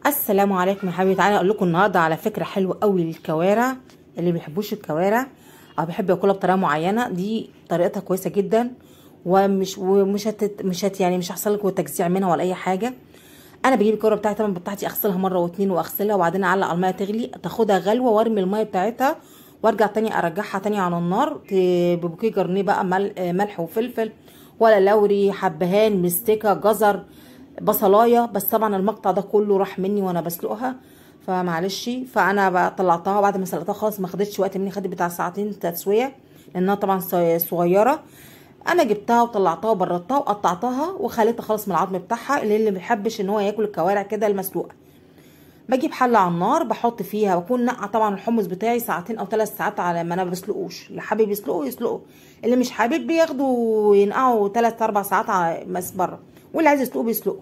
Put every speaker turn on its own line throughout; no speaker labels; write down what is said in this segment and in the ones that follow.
السلام عليكم يا حبيبي تعالى اقول لكم النهارده على فكره حلوه قوي للكوارع اللي بيحبوش الكوارع او بيحب ياكلها بطريقه معينه دي طريقتها كويسه جدا ومش ومش هتت مش هت يعني مش هيحصل لكم تجزيع منها ولا اي حاجه انا بجيب الكوارع بتاعتي طبعا بتاعتي اغسلها مره واتنين واغسلها وبعدين اعلق على الميه تغلي تاخدها غلوه وارمي الميه بتاعتها وارجع تاني ارجعها تاني على النار ببوكيه جرنيه بقى ملح وفلفل ولا لوري حبهان مستكه جزر بصلايه بس طبعا المقطع ده كله راح مني وانا بسلقها فمعلش فانا بقى طلعتها بعد ما سلقتها خالص ما خدتش وقت مني خدت بتاع ساعتين تسويه لانها طبعا صغيره انا جبتها وطلعتها وبردتها وقطعتها وخليتها خالص من العظم بتاعها اللي اللي ما بيحبش ان هو ياكل الكوارع كده المسلوقه بجيب حله على النار بحط فيها بكون نقع طبعا الحمص بتاعي ساعتين او ثلاث ساعات على ما انا بسلقوش اللي حابب يسلقه يسلقه اللي مش حابب بياخدوا ينقعوا ثلاث اربع ساعات على مس بره واللي عايز يسلقه بيسلقه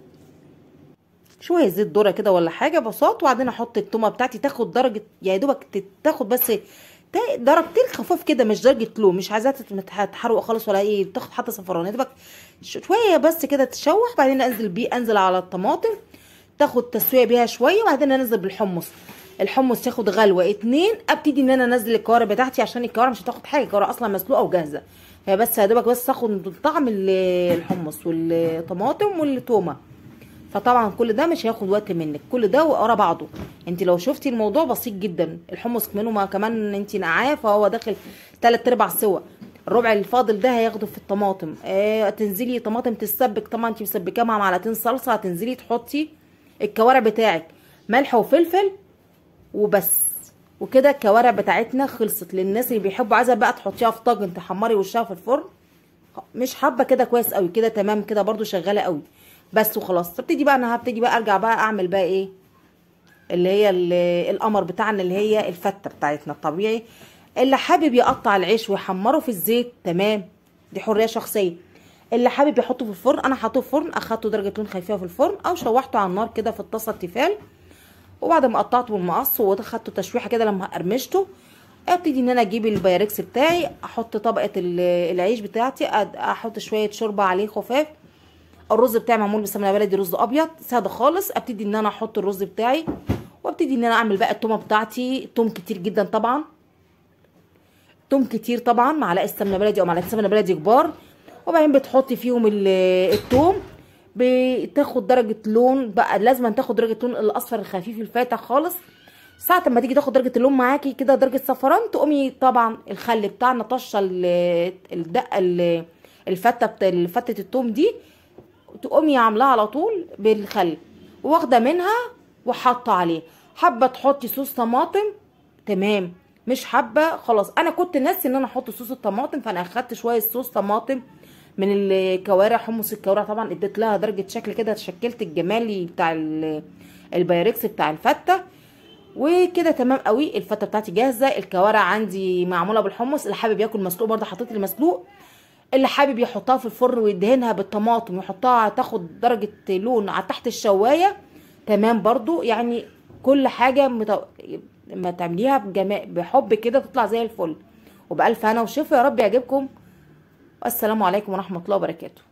شويه زيت ذره كده ولا حاجه بساط وبعدين احط التومه بتاعتي تاخد درجه يا دوبك تاخد بس درجتين خفاف كده مش درجه لون مش عايزاها تتحرق خالص ولا ايه تاخد حتى صفران يا دوبك شويه بس كده تشوح بعدين انزل بيه انزل على الطماطم تاخد تسويه بيها شويه وبعدين انزل بالحمص الحمص ياخد غلوه اتنين ابتدي ان انا انزل الكوارع بتاعتي عشان الكوارع مش هتاخد حاجه الكوارع اصلا مسلوقه وجاهزه هي بس يا دوبك بس تاخد طعم الحمص والطماطم والتومه فطبعا كل ده مش هياخد وقت منك كل ده ورا بعضه انت لو شفتي الموضوع بسيط جدا الحمص منه ما كمان انت نقعاه فهو داخل تلات ارباع سوا الربع الفاضل ده هياخده في الطماطم اه تنزلي طماطم تتسبك طبعا انت مسبكاها مع معلقتين صلصه هتنزلي تحطي الكوارع بتاعك ملح وفلفل وبس وكده الكوارع بتاعتنا خلصت للناس اللي بيحبوا عايزه بقى تحطيها في طاجن تحمري وشها في الفرن مش حابه كده كويس قوي كده تمام كده برده شغاله قوي بس وخلاص ابتدي بقى انا هبتدي بقى ارجع بقى اعمل بقى ايه اللي هي القمر بتاعنا اللي هي الفته بتاعتنا الطبيعي اللي حابب يقطع العيش ويحمره في الزيت تمام دي حريه شخصيه اللي حابب يحطه في الفرن انا حاطه في الفرن اخدته درجه لون خفيفه في الفرن او شوحته على النار كده في الطاسه التيفال وبعد ما قطعته بالمقص واخدته تشويحه كده لما قرمشته ابتدي ان انا اجيب البايركس بتاعي احط طبقه العيش بتاعتي احط شويه شوربه عليه خفاف الرز بتاعي معمول بسمنه بلدي رز ابيض ساده خالص ابتدي ان انا احط الرز بتاعي وابتدي ان انا اعمل بقى التومه بتاعتي توم كتير جدا طبعا توم كتير طبعا معلقه سمنه بلدي او معلقه سمنه بلدي كبار وبعدين بتحطي فيهم التوم بتاخد درجه لون بقى لازم تاخد درجه لون الاصفر الخفيف الفاتح خالص ساعة ما تيجي تاخد درجة اللون معاكي كده درجة صفران تقومي طبعا الخل بتاعنا طشة الدقة الفتة فتة التوم دي تقومي عاملاها على طول بالخل واخده منها وحاطه عليه حابه تحطي صوص طماطم تمام مش حابه خلاص انا كنت ناسي ان انا احط صوص الطماطم فانا اخدت شويه صوص طماطم من الكوارع حمص الكوارع طبعا اديت لها درجه شكل كده شكلت الجمالي بتاع البايركس بتاع الفته وكده تمام قوي الفته بتاعتي جاهزه الكوارع عندي معموله بالحمص اللي حابب ياكل مسلوق برده حطيت المسلوق اللي حابب يحطها في الفرن ويدهنها بالطماطم ويحطها تاخد درجة لون على تحت الشواية تمام برضو يعني كل حاجة متو... ما تعمليها بجماء بحب كده تطلع زي الفل وبألف هنا وشفا يا رب يعجبكم والسلام عليكم ورحمة الله وبركاته